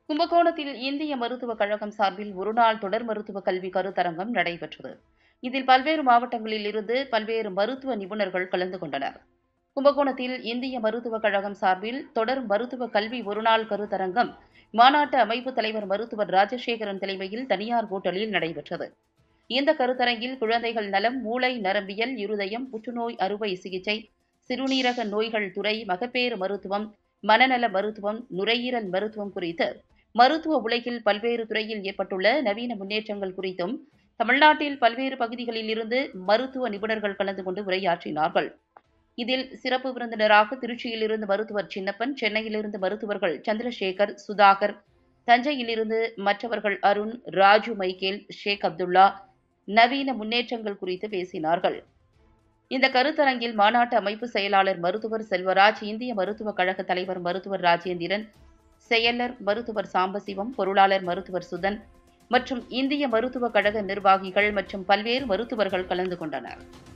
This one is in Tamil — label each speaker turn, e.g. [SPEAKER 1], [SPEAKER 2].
[SPEAKER 1] கும்பகோணத்தில் இந்திய மருத்துவக் கழகம் சார்பில் ஒருநாள் தொடர் மருத்துவ கல்வி கருத்தரங்கம் நடைபெற்றது இதில் பல்வேறு மாவட்டங்களில் இருந்து பல்வேறு மருத்துவ நிபுணர்கள் கலந்து கொண்டனர் கும்பகோணத்தில் இந்திய மருத்துவக் கழகம் சார்பில் தொடர் மருத்துவ கல்வி ஒருநாள் கருத்தரங்கம் மாநாட்டு அமைப்பு தலைவர் மருத்துவர் ராஜசேகரன் தலைமையில் தனியார் ஹோட்டலில் நடைபெற்றது இந்த கருத்தரங்கில் குழந்தைகள் நலம் மூளை நரம்பியல் இருதயம் புற்றுநோய் அறுவை சிகிச்சை சிறுநீரக நோய்கள் துறை மகப்பேறு மருத்துவம் மனநல மருத்துவம் நுரையீரல் மருத்துவம் குறித்து மருத்துவ உலகில் பல்வேறு துறையில் ஏற்பட்டுள்ள நவீன முன்னேற்றங்கள் குறித்தும் தமிழ்நாட்டில் பல்வேறு பகுதிகளில் இருந்து மருத்துவ நிபுணர்கள் கலந்து கொண்டு உரையாற்றினார்கள் இதில் சிறப்பு விருந்தினராக திருச்சியிலிருந்து மருத்துவர் சின்னப்பன் சென்னையிலிருந்து மருத்துவர்கள் சந்திரசேகர் சுதாகர் தஞ்சையிலிருந்து மற்றவர்கள் அருண் ராஜு மைக்கேல் ஷேக் அப்துல்லா நவீன முன்னேற்றங்கள் குறித்து பேசினார்கள் இந்த கருத்தரங்கில் மாநாட்டு அமைப்பு செயலாளர் மருத்துவர் செல்வராஜ் இந்திய மருத்துவக் கழக தலைவர் மருத்துவர் ராஜேந்திரன் செயலர் மருத்துவர் சாம்பசிவம் பொருளாளர் மருத்துவர் சுதன் மற்றும் இந்திய மருத்துவக் கழக நிர்வாகிகள் மற்றும் பல்வேறு மருத்துவர்கள் கலந்து கொண்டனர்